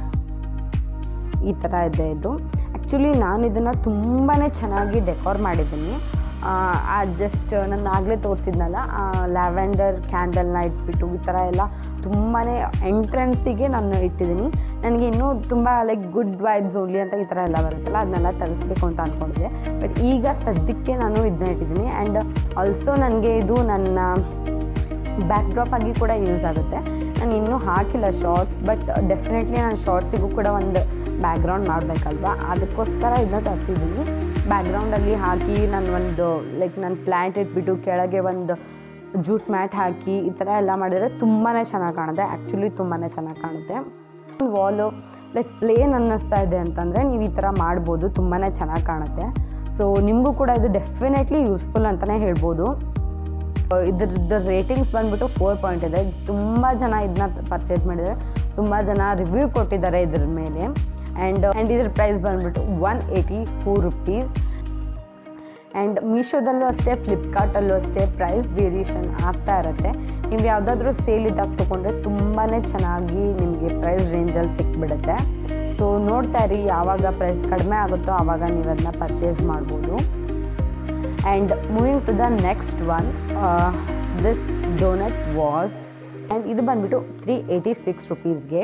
ಈ ಥರ ಇದೆ ಇದು ಆ್ಯಕ್ಚುಲಿ ನಾನು ಇದನ್ನು ತುಂಬಾ ಚೆನ್ನಾಗಿ ಡೆಕೋರ್ ಮಾಡಿದ್ದೀನಿ ಆ ಜಸ್ಟ್ ನಾನು ಆಗಲೇ ತೋರಿಸಿದ್ನಲ್ಲ ಲ್ಯಾವೆಂಡರ್ ಕ್ಯಾಂಡಲ್ನ ಇಟ್ಬಿಟ್ಟು ಈ ಥರ ಎಲ್ಲ ತುಂಬಾ ಎಂಟ್ರೆನ್ಸಿಗೆ ನಾನು ಇಟ್ಟಿದ್ದೀನಿ ನನಗೆ ಇನ್ನೂ ತುಂಬ ಲೈಕ್ ಗುಡ್ ವೈಬ್ಸ್ ಓನ್ಲಿ ಅಂತ ಈ ಥರ ಎಲ್ಲ ಬರುತ್ತಲ್ಲ ಅದನ್ನೆಲ್ಲ ತರಿಸ್ಬೇಕು ಅಂತ ಅಂದ್ಕೊಂಡಿದ್ದೆ ಬಟ್ ಈಗ ಸದ್ಯಕ್ಕೆ ನಾನು ಇದನ್ನ ಇಟ್ಟಿದ್ದೀನಿ ಆ್ಯಂಡ್ ಆಲ್ಸೋ ನನಗೆ ಇದು ನನ್ನ ಬ್ಯಾಕ್ ಡ್ರಾಪ್ ಆಗಿ ಕೂಡ ಯೂಸ್ ಆಗುತ್ತೆ ನಾನು ಇನ್ನೂ ಹಾಕಿಲ್ಲ ಶಾರ್ಟ್ಸ್ ಬಟ್ ಡೆಫಿನೆಟ್ಲಿ ನಾನು ಶಾರ್ಟ್ಸಿಗೂ ಕೂಡ ಒಂದು ಬ್ಯಾಕ್ಗ್ರೌಂಡ್ ಮಾಡಬೇಕಲ್ವಾ ಅದಕ್ಕೋಸ್ಕರ ಇದನ್ನ ತರಿಸಿದ್ದೀನಿ ಬ್ಯಾಕ್ಗ್ರೌಂಡಲ್ಲಿ ಹಾಕಿ ನಾನು ಒಂದು ಲೈಕ್ ನಾನು ಪ್ಲ್ಯಾಂಟ್ ಇಟ್ಬಿಟ್ಟು ಕೆಳಗೆ ಒಂದು ಜೂಟ್ ಮ್ಯಾಟ್ ಹಾಕಿ ಈ ಥರ ಎಲ್ಲ ಮಾಡಿದರೆ ತುಂಬಾ ಚೆನ್ನಾಗಿ ಕಾಣುತ್ತೆ ಆ್ಯಕ್ಚುಲಿ ತುಂಬಾ ಚೆನ್ನಾಗಿ ಕಾಣುತ್ತೆ ವಾಲು ಲೈಕ್ ಪ್ಲೇನ್ ಅನ್ನಿಸ್ತಾ ಇದೆ ಅಂತಂದರೆ ನೀವು ಈ ಥರ ಮಾಡ್ಬೋದು ತುಂಬಾ ಚೆನ್ನಾಗಿ ಕಾಣುತ್ತೆ ಸೊ ನಿಮಗೂ ಕೂಡ ಇದು ಡೆಫಿನೆಟ್ಲಿ ಯೂಸ್ಫುಲ್ ಅಂತಲೇ ಹೇಳ್ಬೋದು ಇದ್ರದ್ದು ರೇಟಿಂಗ್ಸ್ ಬಂದ್ಬಿಟ್ಟು ಫೋರ್ ಪಾಯಿಂಟ್ ಇದೆ ತುಂಬ ಜನ ಇದನ್ನ ಪರ್ಚೇಸ್ ಮಾಡಿದ್ದಾರೆ ತುಂಬ ಜನ ರಿವ್ಯೂ ಕೊಟ್ಟಿದ್ದಾರೆ ಇದ್ರ ಮೇಲೆ ಆ್ಯಂಡ್ ಆ್ಯಂಡ್ ಇದ್ರ ಪ್ರೈಸ್ ಬಂದ್ಬಿಟ್ಟು one eighty four rupees and ಮೀಶೋದಲ್ಲೂ ಅಷ್ಟೇ ಫ್ಲಿಪ್ಕಾರ್ಟಲ್ಲೂ ಅಷ್ಟೇ ಪ್ರೈಸ್ ವೇರಿಯೇಷನ್ ಆಗ್ತಾ ಇರುತ್ತೆ ನೀವು ಯಾವುದಾದ್ರೂ ಸೇಲ್ ಇದ್ದಾಗ ತೊಗೊಂಡ್ರೆ ತುಂಬಾ ಚೆನ್ನಾಗಿ ನಿಮಗೆ ಪ್ರೈಸ್ ರೇಂಜಲ್ಲಿ ಸಿಕ್ಬಿಡುತ್ತೆ ಸೊ ನೋಡ್ತಾ ಇರಿ ಯಾವಾಗ ಪ್ರೈಸ್ ಕಡಿಮೆ ಆಗುತ್ತೋ ಆವಾಗ ನೀವು ಅದನ್ನ ಪರ್ಚೇಸ್ ಮಾಡ್ಬೋದು and moving to the next one this donut vase and ಇದು ಬಂದುಬಿಟ್ಟು ತ್ರೀ ಏಯ್ಟಿ ಸಿಕ್ಸ್ ರುಪೀಸ್ಗೆ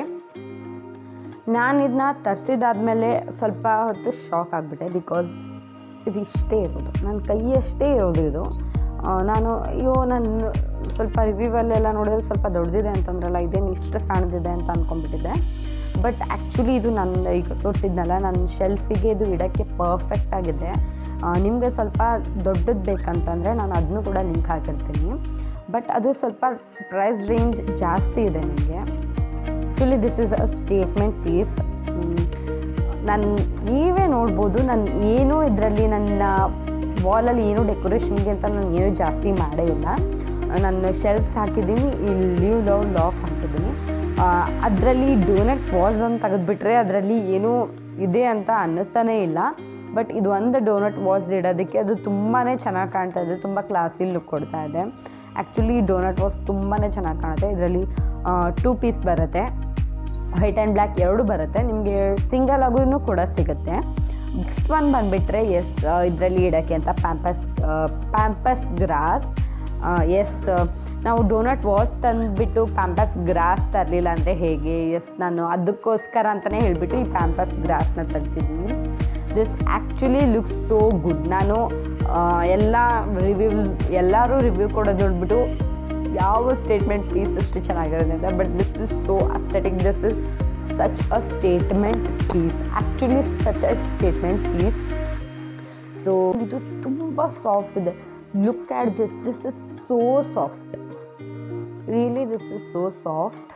ನಾನು ಇದನ್ನ ತರಿಸಿದಾದ್ಮೇಲೆ ಸ್ವಲ್ಪ ಹೊತ್ತು ಶಾಕ್ ಆಗಿಬಿಟ್ಟೆ ಬಿಕಾಸ್ ಇದು ಇಷ್ಟೇ ಇರೋದು ನನ್ನ ಕೈಯಷ್ಟೇ ಇರೋದು ಇದು ಆ, ನಾನು ಅಯ್ಯೋ ನಾನು ಸ್ವಲ್ಪ ರಿವ್ಯೂವಲ್ಲೆಲ್ಲ ನೋಡಿದ್ರೆ ಸ್ವಲ್ಪ ದೊಡ್ಡದಿದೆ ಅಂತಂದ್ರಲ್ಲ ಇದೇನು ಇಷ್ಟು ಸಣ್ಣದಿದೆ ಅಂತ ಅಂದ್ಕೊಂಡ್ಬಿಟ್ಟಿದ್ದೆ ಬಟ್ ಆ್ಯಕ್ಚುಲಿ ಇದು ನನ್ನ ಈಗ ತೋರಿಸಿದ್ನಲ್ಲ ನನ್ನ ಶೆಲ್ಫಿಗೆ ಇದು ಇಡೋಕ್ಕೆ ಪರ್ಫೆಕ್ಟ್ ಆಗಿದೆ ನಿಮಗೆ ಸ್ವಲ್ಪ ದೊಡ್ಡದು ಬೇಕಂತಂದರೆ ನಾನು ಅದನ್ನು ಕೂಡ ಲಿಂಕ್ ಹಾಕಿರ್ತೀನಿ ಬಟ್ ಅದು ಸ್ವಲ್ಪ ಪ್ರೈಸ್ ರೇಂಜ್ ಜಾಸ್ತಿ ಇದೆ ನಿಮಗೆ actually this is a statement piece ನಾನು ನೀವೇ ನೋಡ್ಬೋದು ನಾನು ಏನೂ ಇದರಲ್ಲಿ ನನ್ನ ವಾಲಲ್ಲಿ ಏನೂ ಡೆಕೋರೇಷನ್ಗೆ ಅಂತ ನಾನು ಏನೂ ಜಾಸ್ತಿ ಮಾಡೇ ಇಲ್ಲ ನಾನು ಶೆಲ್ಫ್ಸ್ ಹಾಕಿದ್ದೀನಿ ಇಲ್ಲಿ ಲೀವ್ ಲವ್ ಲಾಫ್ ಹಾಕಿದ್ದೀನಿ ಅದರಲ್ಲಿ ಡೋನಟ್ ವಾಸ್ ಅಂತ ತೆಗೆದುಬಿಟ್ರೆ ಅದರಲ್ಲಿ ಏನೂ ಇದೆ ಅಂತ ಅನ್ನಿಸ್ತಾನೇ ಇಲ್ಲ ಬಟ್ ಇದು ಒಂದು ಡೋನಟ್ ವಾಸ್ ಇಡೋದಕ್ಕೆ ಅದು ತುಂಬಾ ಚೆನ್ನಾಗಿ ಕಾಣ್ತಾ ಇದೆ ತುಂಬ ಕ್ಲಾಸಿ ಲುಕ್ ಕೊಡ್ತಾ ಇದೆ ಆ್ಯಕ್ಚುಲಿ ಡೋನಟ್ ವಾಸ್ ತುಂಬಾ ಚೆನ್ನಾಗಿ ಕಾಣುತ್ತೆ ಇದರಲ್ಲಿ ಟೂ ಪೀಸ್ ಬರುತ್ತೆ ವೈಟ್ ಆ್ಯಂಡ್ ಬ್ಲ್ಯಾಕ್ ಎರಡು ಬರುತ್ತೆ ನಿಮಗೆ ಸಿಂಗಲ್ ಆಗೂ ಕೂಡ ಸಿಗುತ್ತೆ ನೆಕ್ಸ್ಟ್ ಒನ್ ಬಂದುಬಿಟ್ರೆ ಎಸ್ ಇದರಲ್ಲಿ ಇಡೋಕ್ಕೆ ಅಂತ ಪ್ಯಾಂಪಸ್ ಪ್ಯಾಂಪಸ್ ಗ್ರಾಸ್ ಎಸ್ ನಾವು ಡೋನಟ್ ವಾಸ್ ತಂದುಬಿಟ್ಟು ಪ್ಯಾಂಪಸ್ ಗ್ರಾಸ್ ತರಲಿಲ್ಲ ಅಂದರೆ ಹೇಗೆ ಎಸ್ ನಾನು ಅದಕ್ಕೋಸ್ಕರ ಅಂತಲೇ ಹೇಳಿಬಿಟ್ಟು ಈ ಪ್ಯಾಂಪಸ್ ಗ್ರಾಸ್ನ ತರಿಸಿದ್ದೀನಿ this actually looks so good ನಾನು ಆ, ಎಲ್ಲ ರಿವ್ಯೂಸ್ ಎಲ್ಲರೂ ರಿವ್ಯೂ ಕೊಡೋದು ನೋಡ್ಬಿಟ್ಟು ಯಾವ ಸ್ಟೇಟ್ಮೆಂಟ್ ಪೀಸ್ ಅಷ್ಟು ಚೆನ್ನಾಗಿರುತ್ತೆ ಅಂತ but this is so aesthetic this is such a statement piece actually such a statement piece so ಇದು ತುಂಬ ಸಾಫ್ಟ್ ಇದೆ look at this this is so soft really this is so soft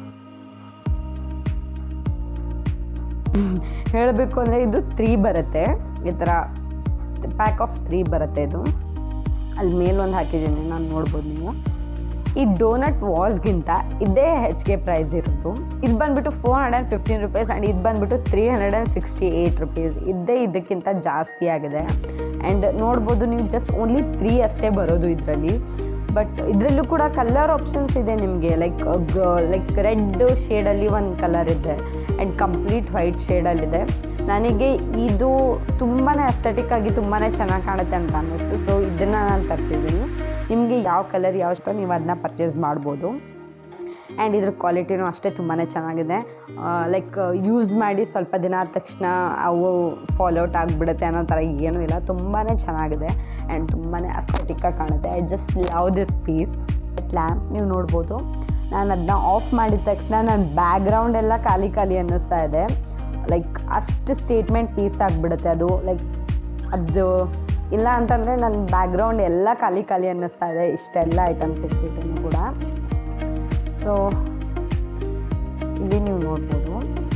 ಹೇಳಬೇಕು ಅಂದರೆ ಇದು three ಬರುತ್ತೆ ಈ ಥರ pack of three ಬರುತ್ತೆ ಇದು ಅಲ್ಲಿ ಮೇಲೊಂದು ಹಾಕಿದ್ದೀನಿ ನಾನು ನೋಡ್ಬೋದು ನೀವು ಈ ಡೋನಟ್ ವಾಸ್ಗಿಂತ ಇದೇ ಹೆಚ್ಚಿಗೆ ಪ್ರೈಸ್ ಇರೋದು ಇದು ಬಂದುಬಿಟ್ಟು four hundred and fifteen rupees and ಇದು ಬಂದುಬಿಟ್ಟು three hundred and sixty eight rupees ಇದೇ ಇದಕ್ಕಿಂತ ಜಾಸ್ತಿ ಆಗಿದೆ ಆ್ಯಂಡ್ ನೋಡ್ಬೋದು ನೀವು ಜಸ್ಟ್ ಓನ್ಲಿ ತ್ರೀ ಅಷ್ಟೇ ಬರೋದು ಇದರಲ್ಲಿ ಬಟ್ ಇದರಲ್ಲೂ ಕೂಡ ಕಲರ್ ಆಪ್ಷನ್ಸ್ ಇದೆ ನಿಮಗೆ ಲೈಕ್ ಲೈಕ್ ರೆಡ್ ಶೇಡಲ್ಲಿ ಒಂದು ಕಲರ್ ಇದೆ ಆ್ಯಂಡ್ ಕಂಪ್ಲೀಟ್ ವೈಟ್ ಶೇಡಲ್ಲಿದೆ ನನಗೆ ಇದು ತುಂಬಾ ಅಸ್ಥೆಟಿಕ್ ಆಗಿ ತುಂಬಾ ಚೆನ್ನಾಗಿ ಕಾಣುತ್ತೆ ಅಂತ ಅನ್ನಿಸ್ತು ಸೊ ಇದನ್ನು ನಾನು ತರಿಸಿದ್ದೀನಿ ನಿಮಗೆ ಯಾವ ಕಲರ್ ಯಾವ ಇಷ್ಟ ನೀವು ಅದನ್ನ ಪರ್ಚೇಸ್ ಮಾಡ್ಬೋದು ಆ್ಯಂಡ್ ಇದ್ರ ಕ್ವಾಲಿಟಿನೂ ಅಷ್ಟೇ ತುಂಬಾ ಚೆನ್ನಾಗಿದೆ ಲೈಕ್ ಯೂಸ್ ಮಾಡಿ ಸ್ವಲ್ಪ ದಿನ ಆದ ತಕ್ಷಣ ಅವು ಫಾಲೋಟ್ ಆಗಿಬಿಡುತ್ತೆ ಅನ್ನೋ ಥರ ಏನೂ ಇಲ್ಲ ತುಂಬಾ ಚೆನ್ನಾಗಿದೆ ಆ್ಯಂಡ್ ತುಂಬಾ ಅಸ್ಥೆಟಿಕ್ಕಾಗಿ ಕಾಣುತ್ತೆ I just love this piece lamp ನೀವು ನೋಡ್ಬೋದು ನಾನು ಅದನ್ನ ಆಫ್ ಮಾಡಿದ ತಕ್ಷಣ ನನ್ನ ಬ್ಯಾಕ್ಗ್ರೌಂಡ್ ಎಲ್ಲ ಖಾಲಿ ಖಾಲಿ ಅನ್ನಿಸ್ತಾ ಇದೆ ಲೈಕ್ ಅಷ್ಟು ಸ್ಟೇಟ್ಮೆಂಟ್ ಪೀಸ್ ಆಗಿಬಿಡುತ್ತೆ ಅದು ಲೈಕ್ ಅದು ಇಲ್ಲ ಅಂತಂದರೆ ನನ್ನ ಬ್ಯಾಕ್ಗ್ರೌಂಡ್ ಎಲ್ಲ ಖಾಲಿ ಖಾಲಿ ಅನ್ನಿಸ್ತಾ ಇದೆ ಇಷ್ಟೆಲ್ಲ ಐಟಮ್ಸ್ ಇಟ್ಬಿಟ್ಟು ಕೂಡ ಸೊ ಇಲ್ಲಿ ನೀವು ನೋಡ್ಬೋದು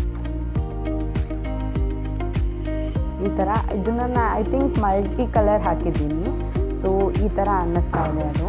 ಈ ಥರ ಇದನ್ನ ನಾನು ಐ ಥಿಂಕ್ ಮಲ್ಟಿ ಕಲರ್ ಹಾಕಿದ್ದೀನಿ ಸೊ ಈ ಥರ ಅನ್ನಿಸ್ತಾ ಇದೆ ಅದು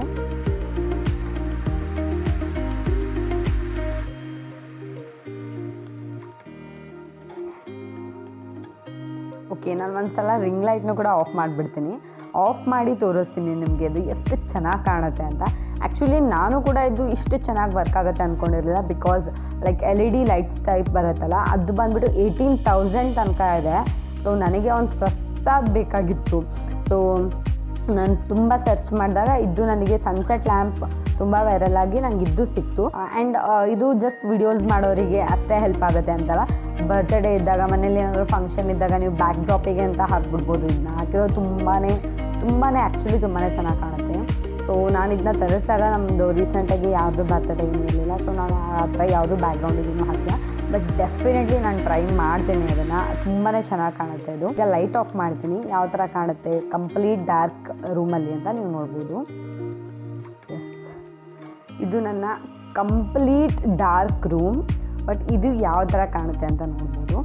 ಓಕೆ ನಾನು ಒಂದು ಸಲ ರಿಂಗ್ ಲೈಟ್ನು ಕೂಡ ಆಫ್ ಮಾಡಿಬಿಡ್ತೀನಿ ಆಫ್ ಮಾಡಿ ತೋರಿಸ್ತೀನಿ ನಿಮಗೆ ಅದು ಎಷ್ಟು ಚೆನ್ನಾಗಿ ಕಾಣುತ್ತೆ ಅಂತ ಆ್ಯಕ್ಚುಲಿ ನಾನು ಕೂಡ ಇದು ಇಷ್ಟು ಚೆನ್ನಾಗಿ ವರ್ಕ್ ಆಗುತ್ತೆ ಅಂದ್ಕೊಂಡಿರಲಿಲ್ಲ because like L E D lights type ಬರುತ್ತಲ್ಲ ಅದು ಬಂದುಬಿಟ್ಟು ಏಯ್ಟೀನ್ ತೌಸಂಡ್ ತನಕ ಇದೆ ಸೊ ನನಗೆ ಒಂದು ಸಸ್ತಾದ ಬೇಕಾಗಿತ್ತು ಸೊ ನಾನು ತುಂಬ ಸರ್ಚ್ ಮಾಡಿದಾಗ ಇದು ನನಗೆ ಸನ್ಸೆಟ್ ಲ್ಯಾಂಪ್ ತುಂಬ ವೈರಲ್ ಆಗಿ ನಂಗೆ ಇದು ಸಿಕ್ತು ಆ್ಯಂಡ್ ಇದು ಜಸ್ಟ್ ವಿಡಿಯೋಸ್ ಮಾಡೋರಿಗೆ ಅಷ್ಟೇ ಹೆಲ್ಪ್ ಆಗುತ್ತೆ ಅಂತಲ್ಲ ಬರ್ತ್ಡೇ ಇದ್ದಾಗ ಮನೇಲಿ ಏನಾದರೂ ಫಂಕ್ಷನ್ ಇದ್ದಾಗ ನೀವು ಬ್ಯಾಕ್ ಡ್ರಾಪಿಗೆ ಅಂತ ಹಾಕ್ಬಿಡ್ಬೋದು ಇದನ್ನ ಹಾಕಿರೋ ತುಂಬಾ ತುಂಬಾ ಆ್ಯಕ್ಚುಲಿ ತುಂಬಾ ಚೆನ್ನಾಗಿ ಕಾಣುತ್ತೆ ಸೊ ನಾನು ಇದನ್ನ ತರಿಸಿದಾಗ ನಮ್ಮದು ರೀಸೆಂಟಾಗಿ ಯಾವುದು ಬರ್ತಡೇ ಏನೂ ಇರಲಿಲ್ಲ ಸೊ ನಾನು ಆ ಥರ ಯಾವುದು ಬ್ಯಾಕ್ಗ್ರೌಂಡಿಗೂ ಹಾಕಿಲ್ಲ ಬಟ್ ಡೆಫಿನೆಟ್ಲಿ ನಾನು ಟ್ರೈ ಮಾಡ್ತೀನಿ ಅದನ್ನು ತುಂಬಾ ಚೆನ್ನಾಗಿ ಕಾಣುತ್ತೆ ಇದು ಈಗ ಲೈಟ್ ಆಫ್ ಮಾಡ್ತೀನಿ ಯಾವ ಥರ ಕಾಣುತ್ತೆ ಕಂಪ್ಲೀಟ್ ಡಾರ್ಕ್ ರೂಮಲ್ಲಿ ಅಂತ ನೀವು ನೋಡ್ಬೋದು ಎಸ್ ಇದು ನನ್ನ ಕಂಪ್ಲೀಟ್ ಡಾರ್ಕ್ ರೂಮ್ ಬಟ್ ಇದು ಯಾವ ಥರ ಕಾಣುತ್ತೆ ಅಂತ ನೋಡ್ಬೋದು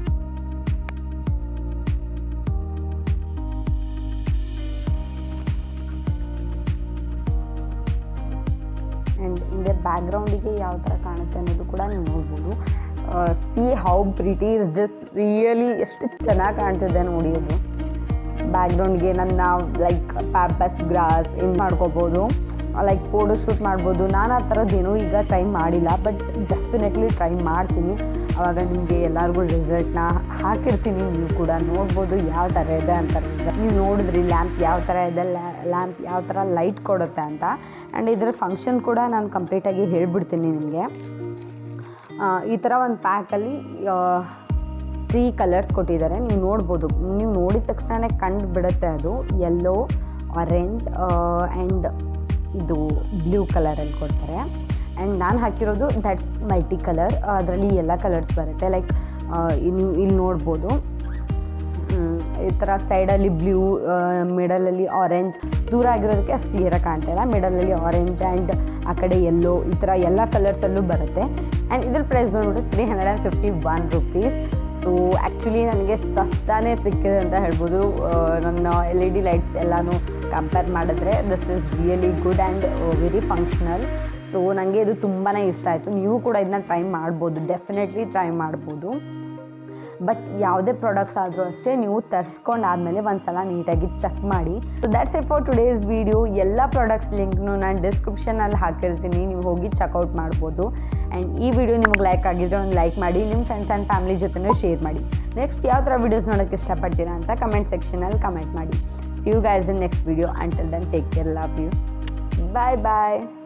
ಆ್ಯಂಡ್ ಹಿಂದೆ ಬ್ಯಾಕ್ಗ್ರೌಂಡಿಗೆ ಯಾವ ಥರ ಕಾಣುತ್ತೆ ಅನ್ನೋದು ಕೂಡ ನೀವು ನೋಡ್ಬೋದು see how pretty is this really ಎಷ್ಟು ಚೆನ್ನಾಗಿ ಕಾಣ್ತಿದೆ ನೋಡಿ ಅದು ಬ್ಯಾಕ್ಗ್ರೌಂಡ್ಗೆ ನನ್ನ ಲೈಕ್ ಪ್ಯಾಪಸ್ ಗ್ರಾಸ್ ಏನು ಮಾಡ್ಕೋಬೋದು ಲೈಕ್ ಫೋಟೋ ಶೂಟ್ ಮಾಡ್ಬೋದು ನಾನು ಆ ಥರದ್ದೇನೂ ಈಗ ಟ್ರೈ ಮಾಡಿಲ್ಲ ಬಟ್ ಡೆಫಿನೆಟ್ಲಿ ಟ್ರೈ ಮಾಡ್ತೀನಿ ಆವಾಗ ನಿಮಗೆ ಎಲ್ಲರಿಗೂ ರಿಸಲ್ಟ್ನ ಹಾಕಿರ್ತೀನಿ ನೀವು ಕೂಡ ನೋಡ್ಬೋದು ಯಾವ ಥರ ಇದೆ ಅಂತ ರಿಸಲ್ಟ್ ನೀವು ನೋಡಿದ್ರಿ ಲ್ಯಾಂಪ್ ಯಾವ ಥರ ಇದೆ ಲ್ಯಾಂಪ್ ಯಾವ ಥರ ಲೈಟ್ ಕೊಡುತ್ತೆ ಅಂತ ಆ್ಯಂಡ್ ಇದರ ಫಂಕ್ಷನ್ ಕೂಡ ನಾನು ಕಂಪ್ಲೀಟಾಗಿ ಹೇಳ್ಬಿಡ್ತೀನಿ ನಿಮಗೆ ಈ ಥರ ಒಂದು ಪ್ಯಾಕಲ್ಲಿ ತ್ರೀ ಕಲರ್ಸ್ ಕೊಟ್ಟಿದ್ದಾರೆ ನೀವು ನೋಡ್ಬೋದು ನೀವು ನೋಡಿದ ತಕ್ಷಣ ಕಂಡು ಬಿಡುತ್ತೆ ಅದು ಯೆಲ್ಲೋ ಆರೆಂಜ್ ಆ್ಯಂಡ್ ಇದು ಬ್ಲೂ ಕಲರಲ್ಲಿ ಕೊಡ್ತಾರೆ ಆ್ಯಂಡ್ ನಾನು ಹಾಕಿರೋದು ದಟ್ಸ್ ಮಲ್ಟಿ ಕಲರ್ ಅದರಲ್ಲಿ ಎಲ್ಲ ಕಲರ್ಸ್ ಬರುತ್ತೆ ಲೈಕ್ ನೀವು ಇಲ್ಲಿ ನೋಡ್ಬೋದು ಈ ಥರ ಸೈಡಲ್ಲಿ ಬ್ಲೂ ಮಿಡಲಲ್ಲಿ ಆರೆಂಜ್ ದೂರ ಆಗಿರೋದಕ್ಕೆ ಅಷ್ಟು ಕ್ಲಿಯರಾಗಿ ಕಾಣ್ತಾ ಇಲ್ಲ ಮಿಡಲಲ್ಲಿ ಆರೆಂಜ್ ಆ್ಯಂಡ್ ಆ ಕಡೆ ಎಲ್ಲೋ ಈ ಥರ ಎಲ್ಲ ಕಲರ್ಸಲ್ಲೂ ಬರುತ್ತೆ ಆ್ಯಂಡ್ ಇದ್ರ ಪ್ರೈಸ್ ಬಂದ್ಬಿಟ್ಟು three hundred and fifty one rupees so actually ನನಗೆ ಸಸ್ತಾನೇ ಸಿಕ್ಕಿದೆ ಅಂತ ಹೇಳ್ಬೋದು ನನ್ನ ಎಲ್ ಇ ಡಿ ಲೈಟ್ಸ್ ಎಲ್ಲನೂ ಕಂಪೇರ್ ಮಾಡಿದ್ರೆ this is really good and very functional so ನನಗೆ ಇದು ತುಂಬಾ ಇಷ್ಟ ಆಯಿತು ನೀವು ಕೂಡ ಇದನ್ನ ಟ್ರೈ ಮಾಡ್ಬೋದು ಡೆಫಿನೆಟ್ಲಿ ಟ್ರೈ ಮಾಡ್ಬೋದು ಬಟ್ ಯಾವುದೇ ಪ್ರಾಡಕ್ಟ್ಸ್ ಆದರೂ ಅಷ್ಟೇ ನೀವು ತರಿಸ್ಕೊಂಡು ಆದಮೇಲೆ ಒಂದು ಸಲ ನೀಟಾಗಿ ಚೆಕ್ ಮಾಡಿ so that's it for today's video ಎಲ್ಲ ಪ್ರಾಡಕ್ಟ್ಸ್ ಲಿಂಕ್ನು ನಾನು ಡಿಸ್ಕ್ರಿಪ್ಷನಲ್ಲಿ ಹಾಕಿರ್ತೀನಿ ನೀವು ಹೋಗಿ ಚೆಕ್ಔಟ್ ಮಾಡ್ಬೋದು ಆ್ಯಂಡ್ ಈ ವಿಡಿಯೋ ನಿಮಗೆ ಲೈಕ್ ಆಗಿದ್ರೆ ಒಂದು ಲೈಕ್ ಮಾಡಿ ನಿಮ್ಮ ಫ್ರೆಂಡ್ಸ್ ಆ್ಯಂಡ್ ಫ್ಯಾಮಿಲಿ ಜೊತೆನೂ ಶೇರ್ ಮಾಡಿ ನೆಕ್ಸ್ಟ್ ಯಾವ ಥರ ವೀಡಿಯೋಸ್ ನೋಡೋಕ್ಕೆ ಇಷ್ಟಪಡ್ತೀರಾ ಅಂತ ಕಮೆಂಟ್ ಸೆಕ್ಷನಲ್ಲಿ ಕಮೆಂಟ್ ಮಾಡಿ see you guys in next video until then take care love you bye bye